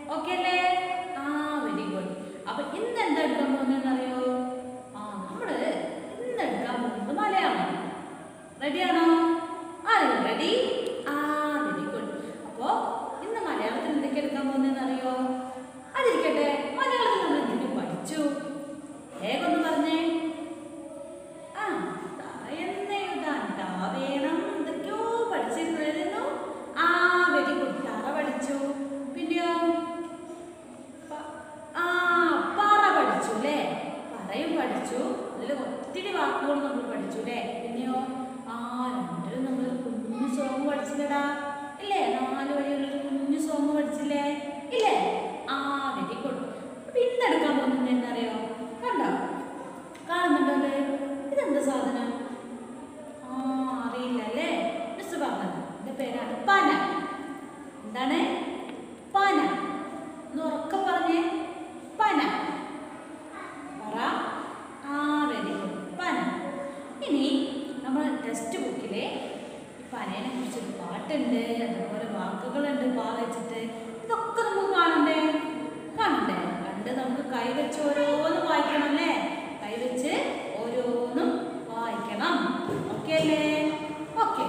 Okay അല്ലേ ആ very good അപ്പൊ ഇന്ന് എന്താ എടുക്കാൻ പോകുന്നതെന്ന് അറിയോ ആ നമ്മള് ഇന്ന് എടുക്കാൻ പോകുന്നത് മലയാളം റെഡിയാണോ ആരെങ്കിലും റെഡി ആ വെരി ഗുഡ് അപ്പോ ഇന്ന് മലയാളത്തിൽ എന്തൊക്കെ എടുക്കാൻ പോകുന്നതെന്ന് അറിയോ അതിരിക്കട്ടെ മലയാളത്തിൽ നമ്മൾ എന്തൊക്കെ പഠിച്ചു വേഗം ഒന്ന് പറഞ്ഞേ ആ എന്നെഴുതാൻ താ വേണം എന്തൊക്കെയോ പഠിച്ചിരുന്നു ആ വെരി ഗുഡ് തറ പഠിച്ചു പിന്നെയോ പ- ആ പറ പഠിച്ചു അല്ലേ പറയും പഠിച്ചു അതിൽ ഒത്തിരി വാക്കുകൾ നമ്മൾ പഠിച്ചു അല്ലേ പിന്നെയോ ആ രണ്ടിലും നമ്മൾ കുഞ്ഞു സോങ് പഠിച്ചില്ലടാ ഇല്ലേ നാല് വഴിയുള്ളൊരു കുഞ്ഞു സോങ് പഠിച്ചില്ലേ ഇല്ലേ ആ വെരി ഗുഡ് അപ്പൊ ഇന്ന് എടുക്കാൻ പോകുന്നത് എന്നറിയോ കണ്ടോ കാണുന്നുണ്ടോ അത്? ഇതെന്താ സാധനം ആ അറിയില്ല അല്ലേ മിസ് പറഞ്ഞത് എന്റെ പേരാണ് പന എന്താണ് പന ഒന്ന് ഉറക്കെ പറഞ്ഞേ പന പറ ആ വെരി ഗുഡ് പന ഇനി നമ്മൾ ടെക്സ്റ്റ് ബുക്കിലെ ഈ പനേനെ കുറിച്ചൊരു പാട്ടുണ്ട് അതുപോലെ വാക്കുകളുണ്ട് പാ വെച്ചിട്ട് ഇതൊക്കെ നമുക്ക് കാണണ്ടേ കാണണ്ടേ കണ്ട് നമുക്ക് കൈവച്ച് ഓരോന്നും വായിക്കണം അല്ലേ കൈവച്ച് ഓരോന്നും വായിക്കണം ഓക്കെ അല്ലേ ഓക്കെ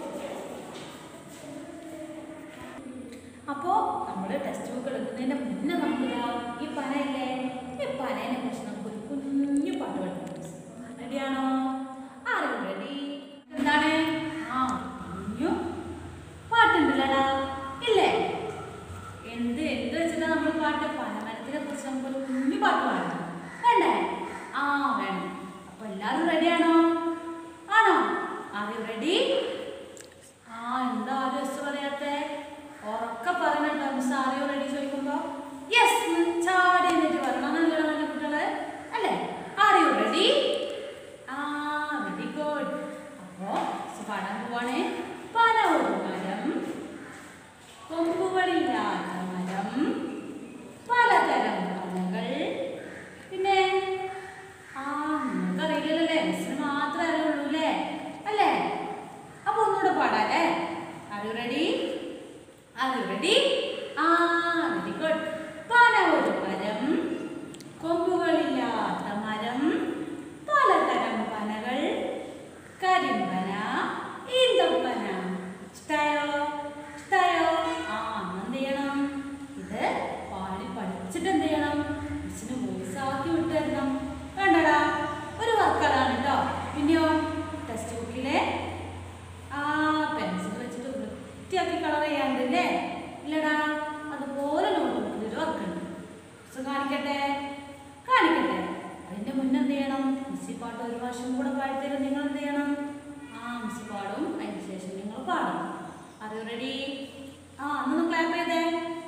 അപ്പോൾ നമ്മൾ ടെക്സ്റ്റ് ബുക്ക് എടുക്കുന്നതിന് മുന്നേ നമുക്ക് ദാ ഈ പനയില്ലേ ഈ പനേനെ കുറിച്ച് നമുക്കൊരു കുഞ്ഞു പാട്ട് പഠിക്കണം റെഡിയാണോ ആരും റെഡി എന്താണ് ആ കുഞ്ഞു പാട്ടുണ്ടല്ലടാ ഇല്ലേ എന്ത് എന്ത് വെച്ചിട്ടാ നമ്മൾ പാട്ട് പനമരത്തിനെ കുറിച്ച് നമുക്കൊരു കുഞ്ഞു പാട്ട് പാടണം വേണ്ടേ ആ വേണം അപ്പൊ എല്ലാവരും റെഡിയാണോ ആണോ ആരും റെഡി ആ എന്താ ആരും എസ് പറയാത്തെ ഉറക്കെ പറയണം കേട്ടോ മിസ് ആരെയോ റെഡി ചോദിക്കുമ്പോ യെസ് ചാടി എന്നിട്ട് പറയണം നല്ല നല്ല കുട്ടികള് അല്ലേ ആരെയോ റെഡി ആ വെരി ഗുഡ് അപ്പോ മിസ് പാടാൻ പോവാണേ പന ഒരു മരം കൊമ്പുകളില്ലാത്ത മരം പലതരം പനകൾ പിന്നെ ആ നിങ്ങൾക്കറിയില്ലല്ലേ മിസ്സിന് മാത്രമേ അറിയുള്ളൂ അല്ലേ അല്ലേ അപ്പൊ ഒന്നുകൂടെ പാടാല്ലേ are you ready are you ready ah very good പന ഒരു മരം കൊമ്പുകളില്ലാത്ത മരം പലതരം പനകൾ കരിമ്പന ഈന്തപ്പന ഇഷ്ടായോ ഇഷ്ടായോ ആ അന്ന് എന്ത് ചെയ്യണം ഇത് പാടി പഠിച്ചിട്ട് എന്ത് ചെയ്യണം മിസ്സിന് വോയിസ് ആക്കി വിട്ടു തരണം വേണ്ടടാ ഒരു വർക്കറാണ് കേട്ടോ പിന്നെയോ ടെക്സ്റ്റ് ബുക്കിലെ ആ പെൻസിൽ വെച്ചിട്ട് വൃത്തിയാക്കി കളർ ചെയ്യാണ്ട് അല്ലേ ഇല്ലടാ അതുപോലെ നോട്ട്ബുക്കിൽ ഒരു വർക്കുണ്ട് മിസ് കാണിക്കട്ടെ കാണിക്കട്ടെ അതിന്റെ മുന്നേ എന്ത് ചെയ്യണം മിസ്സി പാട്ട് ഒരു വർഷം കൂടെ പാടിത്തരും നിങ്ങൾ എന്ത് ചെയ്യണം ആ മിസ് പാടും അതിന് ശേഷം നിങ്ങൾ പാടണം അറിയോ റെഡി ആ ഒന്ന് ക്ലാപ്പ് ചെയ്തേ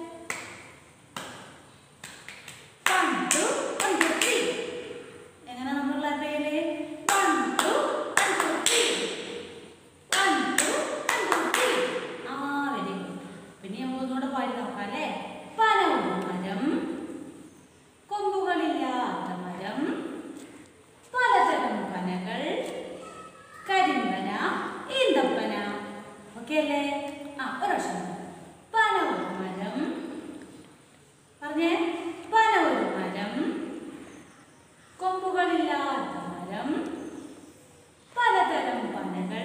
One, two, one, two, three. എങ്ങനെ നമ്മൾ ക്ലാപ്പ് ചെയ്യല് One, two, one, two, three. One, two, one, two, three. Ah very good പിന്നെ നമുക്ക് ഒന്നുകൂടെ പാടി നോക്കാം അല്ലേ പന ഒരു മരം കൊമ്പുകളില്ലാത്ത മരം പലതരം പനകൾ കരിമ്പന ഈന്തപ്പന ഓക്കെ അല്ലേ ആ ഒരു വർഷം പന ഒരു മരം പറഞ്ഞേ പന ഒരു മരം കൊമ്പുകളില്ലാത്ത മരം പലതരം പനകൾ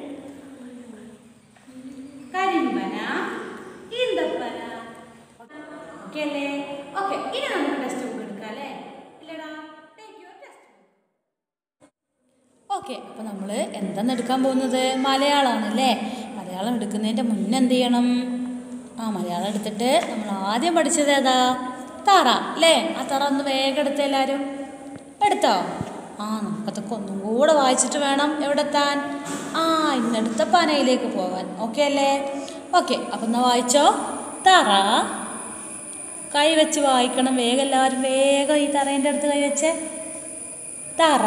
കരിമ്പന ഈന്തപ്പന ഓക്കെ അല്ലേ ഓക്കെ ഇനി നമുക്ക് ടെക്സ്റ്റ് ബുക്ക് എടുക്കാം അല്ലേ ഇല്ലടാ take your text book okay അപ്പോൾ നമ്മൾ എന്താണ് എടുക്കാൻ പോകുന്നത് മലയാളമാണ് അല്ലേ മലയാളം എടുക്കുന്നതിൻ്റെ മുന്നേ എന്ത് ചെയ്യണം ആ മലയാളം എടുത്തിട്ട് നമ്മൾ ആദ്യം പഠിച്ചത് ഏതാ തറ അല്ലേ ആ തറ ഒന്ന് വേഗം എടുത്തേ എല്ലാവരും എടുത്തോ ആ നമുക്കതൊക്കെ ഒന്നും കൂടെ വായിച്ചിട്ട് വേണം എവിടെ എത്താൻ ആ ഇന്നെടുത്ത പനയിലേക്ക് പോവാൻ ഓക്കെ അല്ലേ ഓക്കെ അപ്പം എന്നാ വായിച്ചോ തറ കൈ വെച്ച് വായിക്കണം വേഗം എല്ലാവരും വേഗം ഈ തറേൻ്റെ അടുത്ത് കൈ വെച്ചേ തറ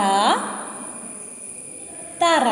തറ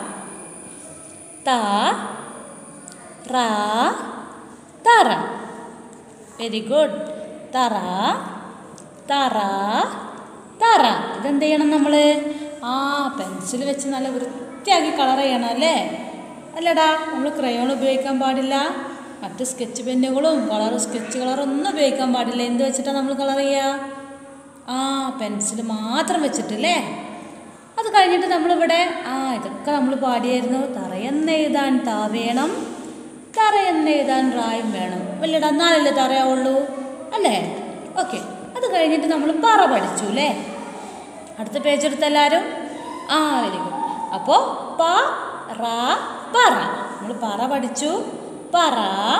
ത റ തറ വെരി ഗുഡ് തറ തറ തറ ഇതെന്ത് ചെയ്യണം നമ്മൾ ആ പെൻസിൽ വെച്ച് നല്ല വൃത്തിയാക്കി കളർ ചെയ്യണം അല്ലേ അല്ലടാ നമ്മൾ ക്രയോൺ ഉപയോഗിക്കാൻ പാടില്ല മറ്റ് സ്കെച്ച് പെന്നുകളും കളർ സ്കെച്ച് കളറൊന്നും ഉപയോഗിക്കാൻ പാടില്ല എന്ത് വെച്ചിട്ടാണ് നമ്മൾ കളർ ചെയ്യുക ആ പെൻസിൽ മാത്രം വെച്ചിട്ടല്ലേ അത് കഴിഞ്ഞിട്ട് നമ്മളിവിടെ ആ ഇതൊക്കെ നമ്മൾ പാടിയായിരുന്നു തറയെന്നെഴുതാൻ താ വേണം തറയെന്നെഴുതാൻ റായും വേണം വല്ലിട എന്നാലല്ലേ തറയാവുള്ളൂ അല്ലേ ഓക്കെ അത് കഴിഞ്ഞിട്ട് നമ്മൾ പറ പഠിച്ചു അല്ലേ അടുത്ത പേജ് എടുത്ത എല്ലാവരും ആ വെരി ഗുഡ് അപ്പോൾ പ റ പറ നമ്മൾ പറ പഠിച്ചു പറ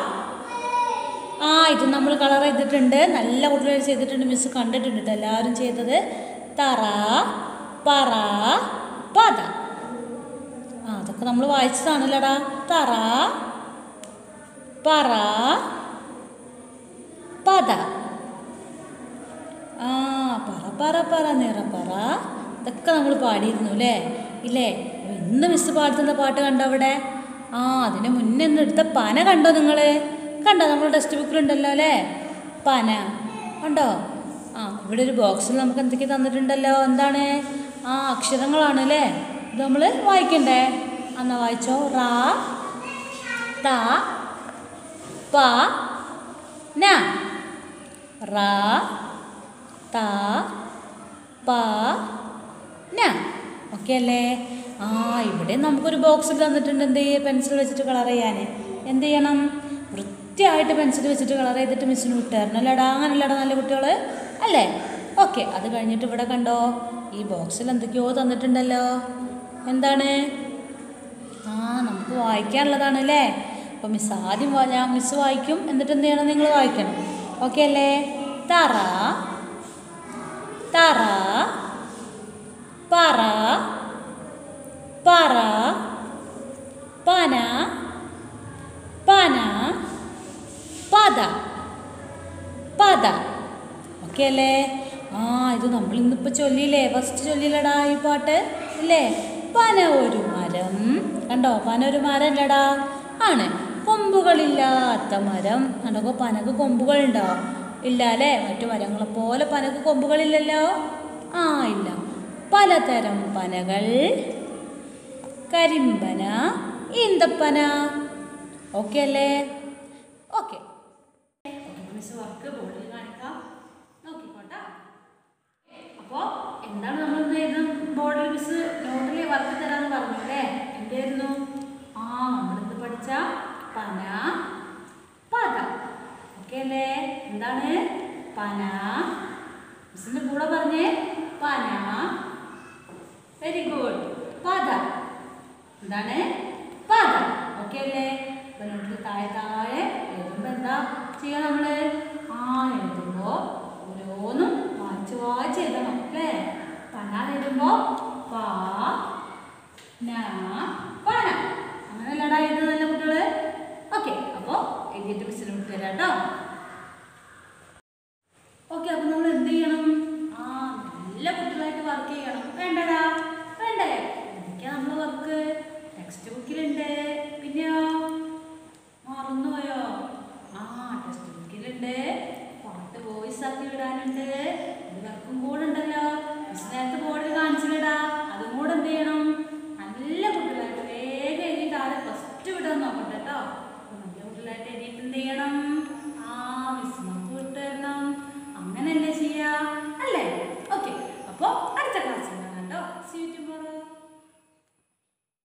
ആ ഇത് നമ്മൾ കളർ ചെയ്തിട്ടുണ്ട് നല്ല കുട്ടികൾ ചെയ്തിട്ടുണ്ട് മിസ് കണ്ടിട്ടുണ്ട് ട്ടോ എല്ലാവരും ചെയ്തത് തറ പറ പത ആ അതൊക്കെ നമ്മൾ വായിച്ചതാണല്ലോടാ തറ പറ പത ആ പറ പറ പറ നിറ പറ ഇതൊക്കെ നമ്മൾ പാടിയിരുന്നു അല്ലേ ഇല്ലേ ഇന്ന് മിസ് പാടുന്ന പാട്ട് കണ്ടോ അവിടെ ആ അതിന് മുന്നേ ഒന്ന് എടുത്ത പന കണ്ടോ നിങ്ങൾ കണ്ടോ നമ്മൾ ടെക്സ്റ്റ് ബുക്കിലുണ്ടല്ലോ അല്ലേ പന കണ്ടോ ആ ഇവിടെ ഒരു ബോക്സിൽ നമുക്ക് എന്തൊക്കെ തന്നിട്ടുണ്ടല്ലോ എന്താണ് ആ അക്ഷരങ്ങളാണ് അല്ലേ ഇത് നമ്മൾ വായിക്കണ്ടേ എന്നാ വായിച്ചോ റാ ത പ ന റാ ത പ ന ഓക്കെ അല്ലേ ആ ഇവിടെ നമുക്കൊരു ബോക്സിൽ തന്നിട്ടുണ്ട് എന്ത് ചെയ്യുക പെൻസിൽ വെച്ചിട്ട് കളർ ചെയ്യാൻ എന്ത് ചെയ്യണം വൃത്തിയായിട്ട് പെൻസിൽ വെച്ചിട്ട് കളർ ചെയ്തിട്ട് മിസ്സിന് വിട്ടുതരണം അല്ലേടാ അങ്ങനല്ലേടാ നല്ല കുട്ടികൾ അല്ലേ ഓക്കെ അത് കഴിഞ്ഞിട്ട് ഇവിടെ കണ്ടോ ഈ ബോക്സിൽ എന്തൊക്കെയോ തന്നിട്ടുണ്ടല്ലോ എന്താണ് ആ നമുക്ക് വായിക്കാനുള്ളതാണ് അല്ലേ അപ്പോൾ മിസ് ആദ്യം വാ- ഞാൻ മിസ് വായിക്കും എന്നിട്ട് എന്ത് ചെയ്യണം നിങ്ങൾ വായിക്കണം ഓക്കെ അല്ലേ തറ തറ പറ പറ പന പന പത പത ഓക്കെ അല്ലേ ആ ഇത് നമ്മൾ ഇന്നിപ്പോൾ ചൊല്ലിയില്ലേ ഫസ്റ്റ് ചൊല്ലിയില്ലടാ ഈ പാട്ട് ഇല്ലേ പന ഒരു മരം കണ്ടോ പന ഒരു മരം അല്ലടാ ആണ് കൊമ്പുകളില്ലാത്ത മരം കണ്ടോ പനക്ക് കൊമ്പുകളുണ്ടോ ഇല്ല അല്ലേ മറ്റു മരങ്ങളെ പോലെ പനക്ക് കൊമ്പുകളില്ലല്ലോ ആ ഇല്ല പലതരം പനകൾ കരിമ്പന ഈന്തപ്പന ഓക്കെ അല്ലേ ഓക്കെ മിസ് വർക്ക് ബോർഡിൽ കാണിക്കാം നോക്കിക്കോട്ടെ അപ്പോൾ എന്താണ് നമ്മൾ ഇന്ന് എഴുതുന്ന ബോർഡിൽ മിസ് നോട്ടിൽ വർക്ക് തരാമെന്ന് പറഞ്ഞു അല്ലേ എന്തായിരുന്നു ആ നമ്മളിന്ന് പഠിച്ച പന പത ഓക്കെ അല്ലേ എന്താണ് പന മിസ്സിന്റെ കൂടെ പറഞ്ഞേ പന വെരി ഗുഡ് പത എന്താണ് പത ഓക്കെ അല്ലേ അപ്പൊ നോട്ടിൽ താഴെ താഴെ എഴുതുമ്പോ എന്താ ചെയ്യാ നമ്മള് ആ എഴുതുമ്പോ ഓരോന്നും വായിച്ച് വായിച്ച് എഴുതണം അല്ലേ പന എഴുതുമ്പോ പാ ന പന അങ്ങനെയല്ലടാ എഴുതുന്നല്ലേ കുട്ടികള് ഓക്കെ അപ്പോൾ എഴുതിയിട്ട് മിസ്സിന് വിട്ടു തരാം കേട്ടോ